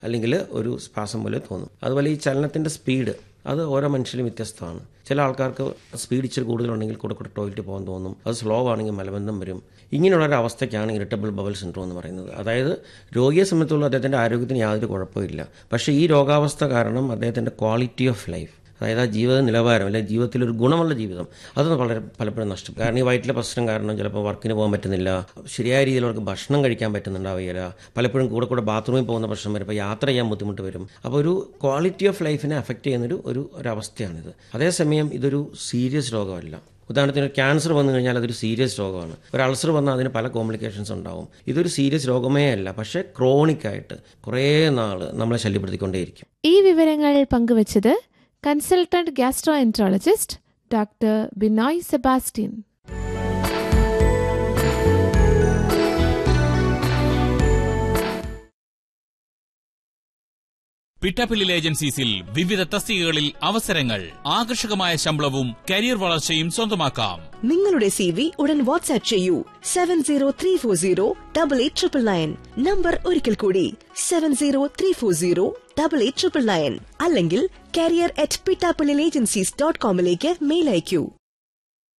അല്ലെങ്കിൽ ഒരു സ്പാസം പോലെ തോന്നും അതുപോലെ ഈ ചലനത്തിൻ്റെ സ്പീഡ് അത് ഓരോ മനുഷ്യരും വ്യത്യസ്തമാണ് ചില ആൾക്കാർക്ക് സ്പീഡ് ഇച്ചിരി കൂടുതലുണ്ടെങ്കിൽ കൂടെ കൂടെ ടോയ്ലറ്റ് പോകാൻ തോന്നും അത് സ്ലോ ആണെങ്കിൽ മലബന്ധം വരും ഇങ്ങനെയുള്ള ഒരു അവസ്ഥയ്ക്കാണ് ഇറിറ്റബിൾ ബബൽ സിൻഡ്രോം എന്ന് പറയുന്നത് അതായത് രോഗിയെ സംബന്ധിച്ചുള്ള അദ്ദേഹത്തിൻ്റെ ആരോഗ്യത്തിന് യാതൊരു കുഴപ്പമില്ല പക്ഷേ ഈ രോഗാവസ്ഥ കാരണം അദ്ദേഹത്തിൻ്റെ ക്വാളിറ്റി ഓഫ് ലൈഫ് അതായത് ആ ജീവിത നിലവാരം അല്ലെങ്കിൽ ജീവിതത്തിലൊരു ഗുണമുള്ള ജീവിതം അത് വളരെ പലപ്പോഴും നഷ്ടപ്പെടും കാരണം ഈ വയറ്റിലെ പ്രശ്നം കാരണം ചിലപ്പോൾ വർക്കിന് പോകാൻ പറ്റുന്നില്ല ശരിയായ രീതിയിൽ അവർക്ക് ഭക്ഷണം കഴിക്കാൻ പറ്റുന്നുണ്ടാവുകയില്ല പലപ്പോഴും കൂടെ കൂടെ ബാത്റൂമിൽ പോകുന്ന പ്രശ്നം വരും ഇപ്പോൾ യാത്ര ചെയ്യാൻ ബുദ്ധിമുട്ട് വരും അപ്പോൾ ഒരു ക്വാളിറ്റി ഓഫ് ലൈഫിനെ അഫക്റ്റ് ചെയ്യുന്നൊരു ഒരു ഒരവസ്ഥയാണിത് അതേസമയം ഇതൊരു സീരിയസ് രോഗമല്ല ഉദാഹരണത്തിന് ഒരു ക്യാൻസർ വന്നു കഴിഞ്ഞാൽ അതൊരു സീരിയസ് രോഗമാണ് ഒരു അൾസർ വന്നാൽ അതിന് പല കോംപ്ലിക്കേഷൻസ് ഉണ്ടാവും ഇതൊരു സീരിയസ് രോഗമേ അല്ല പക്ഷേ ക്രോണിക് ആയിട്ട് കുറേ നാൾ നമ്മളെ ശല്യപ്പെടുത്തിക്കൊണ്ടേയിരിക്കും ഈ വിവരങ്ങൾ പങ്കുവച്ചത് consultant gastroenterologist doctor Binoy Sebastian Pittappillil ഏജൻസീസിൽ വിവിധ തസ്തികകളിൽ അവസരങ്ങൾ ആകർഷകമായ ശമ്പളവും കരിയർ വളർച്ചയും സ്വന്തമാക്കാം നിങ്ങളുടെ സി വി ഉടൻ വാട്സ്ആപ്പ് ചെയ്യൂ seven zero three four zero double eight triple nine number ഒരിക്കൽ കൂടി seven zero three four zero double eight triple nine അല്ലെങ്കിൽ career at Pittappillil agencies dot കോമിലേക്ക് മെയിൽ അയക്കൂ